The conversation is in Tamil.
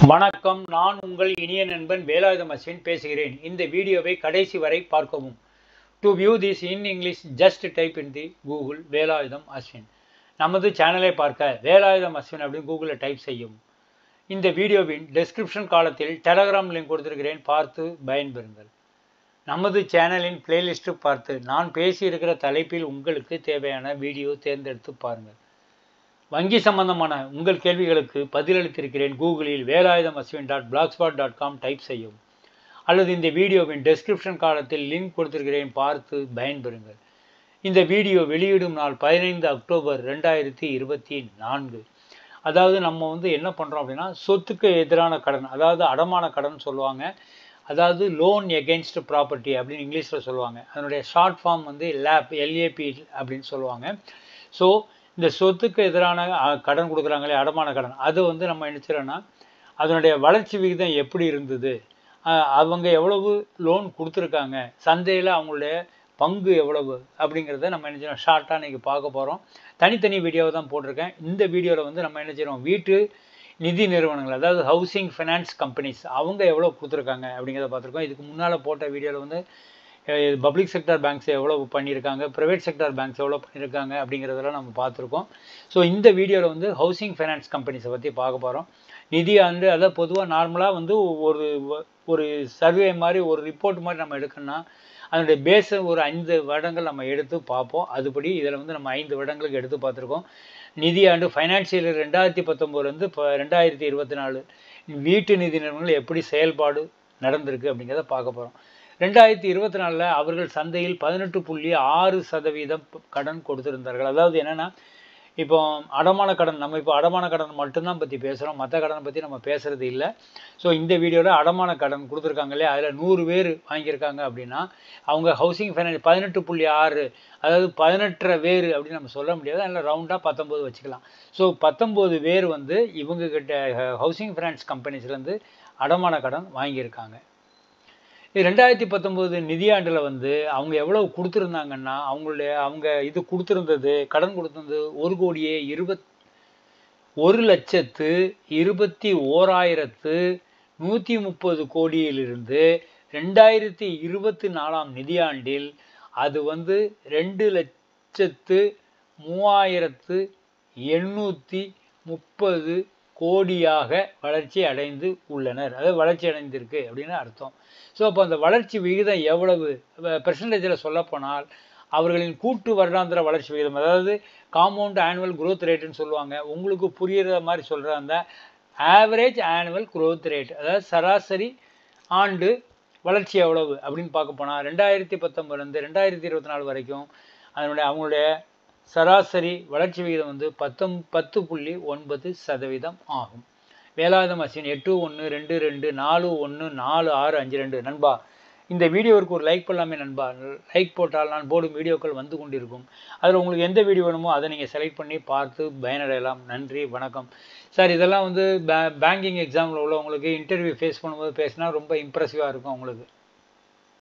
வணக்கம் நான் உங்கள் இனிய நண்பன் வேலாயுதம் அஸ்வின் பேசுகிறேன் இந்த வீடியோவை கடைசி வரை பார்க்கவும் to view this in English just type in the Google Velayudham Ashwin நமது சேனலை பார்க்க வேலாயுதம் அஸ்வின் அப்படின்னு கூகுளில் டைப் செய்யும் இந்த வீடியோவின் டெஸ்கிரிப்ஷன் காலத்தில் டெலகிராம் லிங்க் கொடுத்திருக்கிறேன் பார்த்து பயன்பெறுங்கள் நமது சேனலின் பிளேலிஸ்ட்டு பார்த்து நான் பேசியிருக்கிற தலைப்பில் உங்களுக்கு தேவையான வீடியோ தேர்ந்தெடுத்து பாருங்கள் வங்கி சம்பந்தமான உங்கள் கேள்விகளுக்கு பதிலளித்திருக்கிறேன் கூகுளில் Velayudham Ashwin dot blogspot dot com type செய்யவும் அல்லது இந்த வீடியோவின் டெஸ்கிரிப்ஷன் காலத்தில் லிங்க் கொடுத்திருக்கிறேன் பார்த்து பயன்பெறுங்கள் இந்த வீடியோ வெளியிடும் நாள் பதினைந்து அக்டோபர் ரெண்டாயிரத்தி இருபத்தி நான்கு அதாவது நம்ம வந்து என்ன பண்ணுறோம் அப்படின்னா சொத்துக்கு எதிரான கடன் அதாவது அடமான கடன் சொல்லுவாங்க அதாவது லோன் எகென்ஸ்ட் ப்ராப்பர்ட்டி அப்படின்னு இங்கிலீஷில் சொல்லுவாங்க அதனுடைய ஷார்ட் ஃபார்ம் வந்து லேப் எல்ஏபி அப்படின்னு சொல்லுவாங்க ஸோ இந்த சொத்துக்கு எதிரான அ, கடன் கொடுக்குறாங்களே அடமான கடன் அது வந்து நம்ம நினச்சிடோன்னா அதனுடைய வளர்ச்சி விகிதம் எப்படி இருந்தது அ, அவங்க எவ்வளவு லோன் கொடுத்துருக்காங்க சந்தையில் அவங்களுடைய பங்கு எவ்வளவு அப்படிங்கிறத நம்ம என்ன செய்யணும் ஷார்ட்டாக இன்றைக்கி பார்க்க போகிறோம் தனித்தனி வீடியோவை தான் போட்டிருக்கேன் இந்த வீடியோவில் வந்து நம்ம என்ன செய்கிறோம் வீட்டு நிதி நிறுவனங்கள் அதாவது ஹவுசிங் ஃபைனான்ஸ் கம்பெனிஸ் அவங்க எவ்வளோ கொடுத்துருக்காங்க அப்படிங்கிறத பார்த்துருக்கோம் இதுக்கு முன்னால் போட்ட வீடியோவில் வந்து பப்ளிக் செக்டார் பேங்க்ஸ் எவ்வளோ பண்ணியிருக்காங்க ப்ரைவேட் செக்டார் பேங்க்ஸ் எவ்வளோ பண்ணியிருக்காங்க அப்படிங்கிறதெல்லாம் நம்ம பார்த்துருக்கோம் ஸோ இந்த வீடியோவில் வந்து ஹவுசிங் ஃபைனான்ஸ் கம்பெனிஸை பற்றி பார்க்க போகிறோம் நிதி ஆண்டு அதாவது பொதுவாக நார்மலாக வந்து ஒரு ஒரு சர்வே மாதிரி ஒரு ரிப்போர்ட் மாதிரி நம்ம எடுக்கணும்னா அதனுடைய பேஸை ஒரு ஐந்து வருடங்கள் நம்ம எடுத்து பார்ப்போம் அதுபடி இதில் வந்து நம்ம ஐந்து வருடங்களுக்கு எடுத்து பார்த்துருக்கோம் நிதியாண்டு ஃபைனான்சியல் ரெண்டாயிரத்தி பத்தொம்போதுலேருந்து இப்போ ரெண்டாயிரத்தி இருபத்தி நாலு வீட்டு நிதி நிறுவனங்கள் எப்படி செயல்பாடு நடந்திருக்கு அப்படிங்கிறத பார்க்க போகிறோம் ரெண்டாயிரத்தி இருபத்தி நாலில் அவர்கள் சந்தையில் பதினெட்டு புள்ளி ஆறு சதவீதம் கடன் கொடுத்திருந்தார்கள் அதாவது என்னென்னா இப்போ அடமான கடன் நம்ம இப்போ அடமான கடன் மட்டும்தான் பற்றி பேசுகிறோம் மற்ற கடனை பற்றி நம்ம பேசுகிறது இல்லை ஸோ இந்த வீடியோவில் அடமான கடன் கொடுத்துருக்காங்க இல்லையா அதில் நூறு பேர் வாங்கியிருக்காங்க அப்படின்னா அவங்க ஹவுசிங் ஃபைனான்ஸ் பதினெட்டு புள்ளி ஆறு அதாவது பதினெட்டரை வேறு அப்படின்னு நம்ம சொல்ல முடியாது அதில் ரவுண்டாக பத்தொம்போது வச்சுக்கலாம் ஸோ பத்தொம்போது பேர் வந்து இவங்க கிட்ட ஹவுசிங் ஃபைனான்ஸ் கம்பெனிஸ்லேருந்து அடமான கடன் வாங்கியிருக்காங்க இது ரெண்டாயிரத்தி பத்தொம்போது நிதியாண்டில் வந்து அவங்க எவ்வளவு கொடுத்துருந்தாங்கன்னா அவங்களுடைய அவங்க இது கொடுத்துருந்தது கடன் கொடுத்துருந்தது ஒரு கோடியே இருபத் ஒரு லட்சத்து இருபத்தி ஓராயிரத்து நூற்றி முப்பது கோடியிலிருந்து ரெண்டாயிரத்தி இருபத்தி நாலாம் நிதியாண்டில் அது வந்து ரெண்டு லட்சத்து மூவாயிரத்து எண்ணூற்றி முப்பது கோடியாக வளர்ச்சி அடைந்து உள்ளனர் அதாவது வளர்ச்சி அடைந்திருக்கு அப்படின்னு அர்த்தம் ஸோ அப்போ அந்த வளர்ச்சி விகிதம் எவ்வளவு பெர்சன்டேஜில் சொல்லப்போனால் அவர்களின் கூட்டு வருடாந்திர வளர்ச்சி விகிதம் அதாவது காம்பவுண்ட் ஆனுவல் growth ரேட்டுன்னு சொல்லுவாங்க உங்களுக்கு புரியுற மாதிரி சொல்கிற அந்த ஆவரேஜ் ஆனுவல் growth ரேட் அதாவது சராசரி ஆண்டு வளர்ச்சி எவ்வளவு அப்படின்னு பார்க்க போனால் ரெண்டாயிரத்தி பத்தொம்பதுலேருந்து ரெண்டாயிரத்தி இருபத்தி நாலு வரைக்கும் அதனுடைய அவங்களுடைய சராசரி வளர்ச்சி விகிதம் வந்து பத்தொம் பத்து புள்ளி ஒன்பது சதவீதம் ஆகும் வேலாயுதம் அஸ்வின் எட்டு ஒன்று ரெண்டு ரெண்டு நாலு ஒன்று நாலு ஆறு அஞ்சு ரெண்டு நண்பா இந்த வீடியோவிற்கு ஒரு லைக் பண்ணலாமே நண்பா லைக் போட்டால் நான் போடும் வீடியோக்கள் வந்து கொண்டிருக்கும் அதில் உங்களுக்கு எந்த வீடியோ வேணுமோ அதை நீங்கள் செலக்ட் பண்ணி பார்த்து பயனடையலாம் நன்றி வணக்கம் சார் இதெல்லாம் வந்து பே பேங்கிங் எக்ஸாமில் உள்ளவங்களுக்கு இன்டர்வியூ ஃபேஸ் பண்ணும்போது பேசினா ரொம்ப இம்ப்ரெசிவாக இருக்கும் உங்களுக்கு